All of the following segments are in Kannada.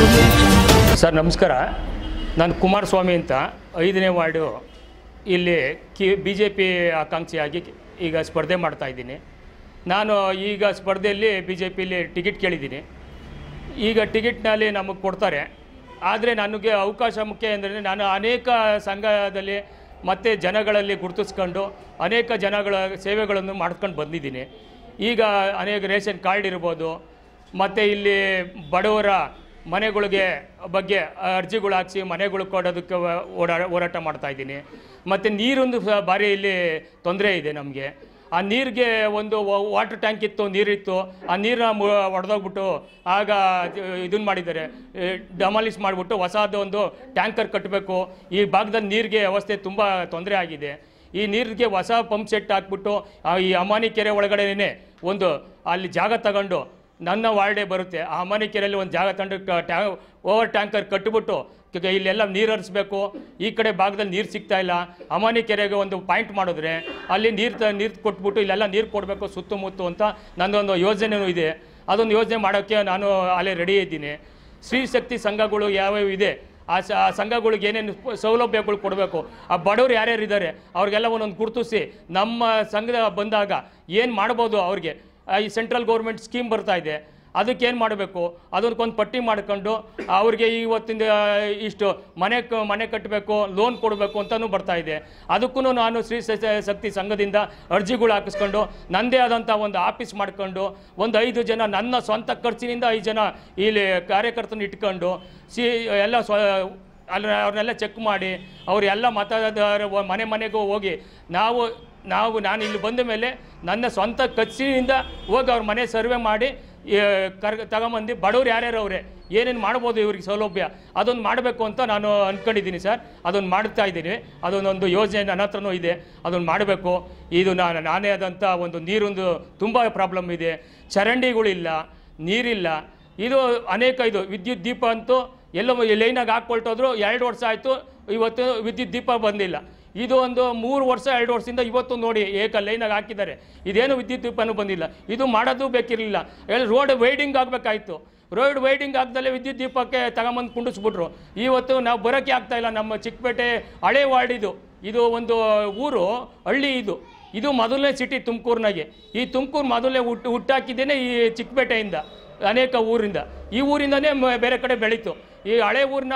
ಸರ್ ನಮಸ್ಕಾರ ನಾನು ಕುಮಾರಸ್ವಾಮಿ ಅಂತ ಐದನೇ ವಾರ್ಡು ಇಲ್ಲಿ ಕಿ ಬಿ ಜೆ ಪಿ ಆಕಾಂಕ್ಷಿಯಾಗಿ ಈಗ ಸ್ಪರ್ಧೆ ಮಾಡ್ತಾ ಇದ್ದೀನಿ ನಾನು ಈಗ ಸ್ಪರ್ಧೆಯಲ್ಲಿ ಬಿ ಜೆ ಪಿಲಿ ಟಿಕೆಟ್ ಕೇಳಿದ್ದೀನಿ ಈಗ ಟಿಕೆಟ್ನಲ್ಲಿ ನಮಗೆ ಕೊಡ್ತಾರೆ ಆದರೆ ನನಗೆ ಅವಕಾಶ ಮುಖ್ಯ ಅಂದರೆ ನಾನು ಅನೇಕ ಸಂಘದಲ್ಲಿ ಮತ್ತು ಜನಗಳಲ್ಲಿ ಗುರುತಿಸ್ಕೊಂಡು ಅನೇಕ ಜನಗಳ ಸೇವೆಗಳನ್ನು ಮಾಡ್ಕೊಂಡು ಬಂದಿದ್ದೀನಿ ಈಗ ಅನೇಕ ರೇಷನ್ ಕಾರ್ಡ್ ಇರ್ಬೋದು ಮತ್ತು ಇಲ್ಲಿ ಬಡವರ ಮನೆಗಳಿಗೆ ಬಗ್ಗೆ ಅರ್ಜಿಗಳು ಹಾಕ್ಸಿ ಮನೆಗಳು ಕೊಡೋದಕ್ಕೆ ಓಡಾ ಹೋರಾಟ ಮಾಡ್ತಾ ಇದ್ದೀನಿ ಮತ್ತು ನೀರೊಂದು ಸಹ ಭಾರಿ ಇಲ್ಲಿ ತೊಂದರೆ ಇದೆ ನಮಗೆ ಆ ನೀರಿಗೆ ಒಂದು ವಾಟರ್ ಟ್ಯಾಂಕ್ ಇತ್ತು ನೀರಿತ್ತು ಆ ನೀರನ್ನ ಒಡೆದೋಗ್ಬಿಟ್ಟು ಆಗ ಇದನ್ನು ಮಾಡಿದ್ದಾರೆ ಡಮಾಲಿಷ್ ಮಾಡಿಬಿಟ್ಟು ಹೊಸದು ಒಂದು ಟ್ಯಾಂಕರ್ ಕಟ್ಟಬೇಕು ಈ ಭಾಗದಲ್ಲಿ ನೀರಿಗೆ ವ್ಯವಸ್ಥೆ ತುಂಬ ತೊಂದರೆ ಆಗಿದೆ ಈ ನೀರಿಗೆ ಹೊಸ ಪಂಪ್ ಸೆಟ್ ಹಾಕ್ಬಿಟ್ಟು ಆ ಈ ಅಮಾನಿ ಕೆರೆ ಒಳಗಡೆನೇ ಒಂದು ಅಲ್ಲಿ ಜಾಗ ತಗೊಂಡು ನನ್ನ ವಾರ್ಡೇ ಬರುತ್ತೆ ಆ ಅಮಾನಿ ಕೆರೆಯಲ್ಲಿ ಒಂದು ಜಾಗ ತಂಡು ಟ್ಯಾ ಓವರ್ ಟ್ಯಾಂಕರ್ ಕಟ್ಟಿಬಿಟ್ಟು ಕ- ಇಲ್ಲೆಲ್ಲ ನೀರು ಹರಿಸ್ಬೇಕು ಈ ಕಡೆ ಭಾಗದಲ್ಲಿ ನೀರು ಸಿಗ್ತಾ ಇಲ್ಲ ಅಮಾನಿ ಕೆರೆಗೆ ಒಂದು ಪಾಯಿಂಟ್ ಮಾಡಿದ್ರೆ ಅಲ್ಲಿ ನೀರು ತ ನೀರು ಕೊಟ್ಬಿಟ್ಟು ಇಲ್ಲೆಲ್ಲ ನೀರು ಕೊಡಬೇಕು ಸುತ್ತಮುತ್ತ ಅಂತ ನನ್ನದೊಂದು ಯೋಜನೆಯೂ ಇದೆ ಅದೊಂದು ಯೋಜನೆ ಮಾಡೋಕ್ಕೆ ನಾನು ಅಲ್ಲೇ ರೆಡಿ ಇದ್ದೀನಿ ಸ್ತ್ರೀ ಶಕ್ತಿ ಸಂಘಗಳು ಯಾವ್ಯಾವ ಇದೆ ಆ ಸ ಆ ಸಂಘಗಳಿಗೆ ಏನೇನು ಪ- ಸೌಲಭ್ಯಗಳು ಕೊಡಬೇಕು ಆ ಬಡವರು ಯಾರ್ಯಾರು ಇದ್ದಾರೆ ಅವ್ರಿಗೆಲ್ಲ ಒಂದೊಂದು ಗುರುತಿಸಿ ನಮ್ಮ ಸಂಘದ ಬಂದಾಗ ಏನು ಮಾಡ್ಬೋದು ಅವ್ರಿಗೆ ಆ, ಈ ಸೆಂಟ್ರಲ್ ಗೌರ್ಮೆಂಟ್ ಸ್ಕೀಮ್ ಬರ್ತಾ ಇದೆ ಅದಕ್ಕೆ ಏನು ಮಾಡಬೇಕು ಅದಕ್ಕೊಂದು ಪಟ್ಟಿ ಮಾಡ್ಕೊಂಡು ಅವ್ರಿಗೆ ಇವತ್ತಿಂದ ಇಷ್ಟು ಮನೆ ಕ- ಮನೆ ಕಟ್ಟಬೇಕು ಲೋನ್ ಕೊಡಬೇಕು ಅಂತಲೂ ಬರ್ತಾ ಇದೆ ಅದಕ್ಕೂ ನಾನು ಶ್ರೀ ಸ- ಶಕ್ತಿ ಸಂಘದಿಂದ ಅರ್ಜಿಗಳು ಹಾಕಿಸ್ಕೊಂಡು ನನ್ನದೇ ಆದಂಥ ಒಂದು ಆಫೀಸ್ ಮಾಡ್ಕೊಂಡು ಒಂದು ಐದು ಜನ ನನ್ನ ಸ್ವಂತ ಖರ್ಚಿನಿಂದ ಐದು ಜನ ಇಲ್ಲಿ ಕಾರ್ಯಕರ್ತನ ಇಟ್ಕೊಂಡು ಸಿ ಎಲ್ಲ ಸ್ವ ಅಲ್ಲಿ ಅವ್ರನ್ನೆಲ್ಲ ಚೆಕ್ ಮಾಡಿ ಅವ್ರು ಎಲ್ಲ ಮತದಾರ ಮನೆ ಮನೆಗೂ ಹೋಗಿ ನಾವು ನಾವು ನಾನು ಇಲ್ಲಿ ಬಂದ ಮೇಲೆ ನನ್ನ ಸ್ವಂತ ಖರ್ಚಿನಿಂದ ಹೋಗಿ ಅವ್ರ ಮನೆ ಸರ್ವೆ ಮಾಡಿ ಈ, ಕರ್ ತಗೊಂಬಂದು ಬಡವ್ರು ಯಾರ್ಯಾರು ಅವರೇ ಏನೇನು ಮಾಡ್ಬೋದು ಇವ್ರಿಗೆ ಸೌಲಭ್ಯ ಅದೊಂದು ಮಾಡಬೇಕು ಅಂತ ನಾನು ಅಂದ್ಕೊಂಡಿದ್ದೀನಿ ಸರ್ ಅದೊಂದು ಮಾಡ್ತಾ ಇದ್ದೀನಿ ಅದೊಂದೊಂದು ಯೋಜನೆ ನನ್ನ ಹತ್ರನೂ ಇದೆ ಅದೊಂದು ಮಾಡಬೇಕು ಇದು ನಾನು ನಾನೇ ಆದಂಥ ಒಂದು ನೀರೊಂದು ತುಂಬ ಪ್ರಾಬ್ಲಮ್ ಇದೆ ಚರಂಡಿಗಳಿಲ್ಲ ನೀರಿಲ್ಲ ಇದು ಅನೇಕ ಇದು ವಿದ್ಯುತ್ ದೀಪ ಅಂತೂ ಎಲ್ಲೋ ಲೈನಾಗಿ ಹಾಕ್ಕೊಳ್ತೋದ್ರು ಎರಡು ವರ್ಷ ಆಯಿತು ಇವತ್ತು ವಿದ್ಯುತ್ ದೀಪ ಬಂದಿಲ್ಲ ಇದು ಒಂದು ಮೂರು ವರ್ಷ ಎರಡು ವರ್ಷದಿಂದ ಇವತ್ತು ನೋಡಿ ಏಕ ಲೈನಾಗಿ ಹಾಕಿದ್ದಾರೆ ಇದೇನು ವಿದ್ಯುತ್ ದೀಪನೂ ಬಂದಿಲ್ಲ ಇದು ಮಾಡೋದು ಬೇಕಿರಲಿಲ್ಲ ಎಲ್ಲಿ ರೋಡ್ ವೈಡಿಂಗ್ ಆಗಬೇಕಾಯ್ತು ರೋಡ್ ವೈಡಿಂಗ್ ಆಗ್ದಲ್ಲೇ ವಿದ್ಯುತ್ ದೀಪಕ್ಕೆ ತಗೊಂಬಂದು ಕುಂಡಿಸ್ಬಿಟ್ರು ಇವತ್ತು ನಾವು ಬರೋಕ್ಕೆ ಆಗ್ತಾ ಇಲ್ಲ ನಮ್ಮ ಚಿಕ್ಕಪೇಟೆ ಹಳೆ ವಾರ್ಡ್ ಇದು ಇದು ಒಂದು ಊರು ಹಳ್ಳಿ ಇದು ಇದು ಮೊದಲನೇ ಸಿಟಿ ತುಮಕೂರಿನಾಗೆ ಈ ತುಮಕೂರು ಮೊದಲನೇ ಹುಟ್ಟು ಹುಟ್ಟಾಕಿದ್ದೇನೆ ಈ ಚಿಕ್ಕಪೇಟೆಯಿಂದ ಅನೇಕ ಊರಿಂದ ಈ ಊರಿಂದನೇ ಮ- ಬೇರೆ ಕಡೆ ಬೆಳೀತು ಈ ಹಳೆ ಊರನ್ನ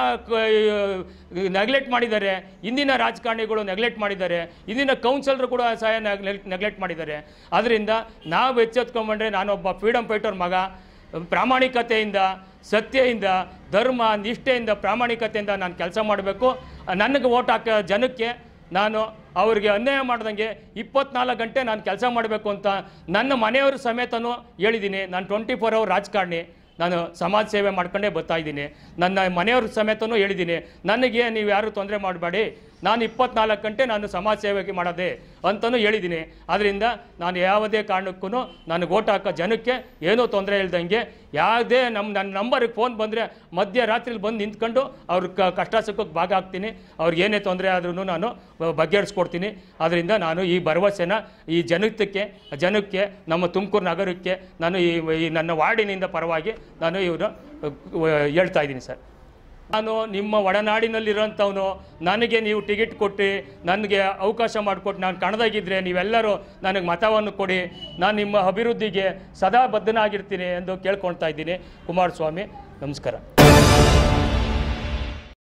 ನೆಗ್ಲೆಕ್ಟ್ ಮಾಡಿದ್ದಾರೆ ಇಂದಿನ ರಾಜಕಾರಣಿಗಳು ನೆಗ್ಲೆಕ್ಟ್ ಮಾಡಿದ್ದಾರೆ ಇಂದಿನ ಕೌನ್ಸಿಲರ್ ಕೂಡ ಸಹ ನೆಗ್ಲೆಕ್ಟ್ ಮಾಡಿದ್ದಾರೆ ಅದರಿಂದ ನಾವು ಎಚ್ಚೆತ್ಕೊಂಡ್ಬಂದ್ರೆ ನಾನೊಬ್ಬ ಫ್ರೀಡಮ್ ಫೈಟರ್ ಮಗ ಪ್ರಾಮಾಣಿಕತೆಯಿಂದ ಸತ್ಯದಿಂದ ಧರ್ಮ ನಿಷ್ಠೆಯಿಂದ ಪ್ರಾಮಾಣಿಕತೆಯಿಂದ ನಾನು ಕೆಲಸ ಮಾಡಬೇಕು ನನಗೆ ಓಟ್ ಹಾಕೋ ಜನಕ್ಕೆ ನಾನು ಅವ್ರಿಗೆ ಅನ್ಯಾಯ ಮಾಡ್ದಂಗೆ ಇಪ್ಪತ್ನಾಲ್ಕು ಗಂಟೆ ನಾನು ಕೆಲಸ ಮಾಡಬೇಕು ಅಂತ ನನ್ನ ಮನೆಯವ್ರ ಸಮೇತನೂ ಹೇಳಿದ್ದೀನಿ ನಾನು ಟ್ವೆಂಟಿ ಫೋರ್ ಅವರ್ ರಾಜಕಾರಣಿ ನಾನು ಸಮಾಜ ಸೇವೆ ಮಾಡ್ಕೊಂಡೇ ಬರ್ತಾ ಇದ್ದೀನಿ ನನ್ನ ಮನೆಯವ್ರ ಸಮೇತನೂ ಹೇಳಿದ್ದೀನಿ ನನಗೆ ನೀವು ಯಾರು ತೊಂದರೆ ಮಾಡಬೇಡಿ ನಾನು ಇಪ್ಪತ್ನಾಲ್ಕು ಗಂಟೆ ನಾನು ಸಮಾಜ ಸೇವೆ ಮಾಡೋದೆ ಅಂತಲೂ ಹೇಳಿದ್ದೀನಿ ಅದರಿಂದ ನಾನು ಯಾವುದೇ ಕಾರಣಕ್ಕೂ ನನಗೆ ಓಟ್ ಹಾಕೋ ಜನಕ್ಕೆ ಏನೂ ತೊಂದರೆ ಇಲ್ದಂಗೆ ಯಾವುದೇ ನಮ್ಮ ನನ್ನ ನಂಬರಿಗೆ ಫೋನ್ ಬಂದರೆ ಮಧ್ಯರಾತ್ರಿಲಿ ಬಂದು ನಿಂತ್ಕೊಂಡು ಅವ್ರ ಕ ಕಷ್ಟ ಸುಖಕ್ಕೆ ಭಾಗ ಆಗ್ತೀನಿ ಅವ್ರಿಗೆ ಏನೇ ತೊಂದರೆ ಆದ್ರೂ ನಾನು ಬ- ಬಗೆಹರಿಸ್ಕೊಡ್ತೀನಿ ಅದರಿಂದ ನಾನು ಈ ಭರವಸೆನ ಈ ಜನಕ್ಕೆ ಜನಕ್ಕೆ ನಮ್ಮ ತುಮಕೂರು ನಗರಕ್ಕೆ ನಾನು ಈ ಈ ನನ್ನ ವಾರ್ಡಿನಿಂದ ಪರವಾಗಿ ನಾನು ಇವರು ಹೇಳ್ತಾ ಇದ್ದೀನಿ ಸರ್ ನಾನು ನಿಮ್ಮ ಒಡನಾಡಿನಲ್ಲಿರೋಂಥವನು ನನಗೆ ನೀವು ಟಿಕೆಟ್ ಕೊಟ್ಟು ನನಗೆ ಅವಕಾಶ ಮಾಡಿಕೊಟ್ಟು ನಾನು ಕಣದಾಗಿದ್ದರೆ ನೀವೆಲ್ಲರೂ ನನಗೆ ಮತವನ್ನು ಕೊಡಿ ನಾನು ನಿಮ್ಮ ಅಭಿವೃದ್ಧಿಗೆ ಸದಾ ಬದ್ಧನಾಗಿರ್ತೀನಿ ಎಂದು ಕೇಳ್ಕೊಳ್ತಾ ಇದ್ದೀನಿ ಕುಮಾರಸ್ವಾಮಿ ನಮಸ್ಕಾರ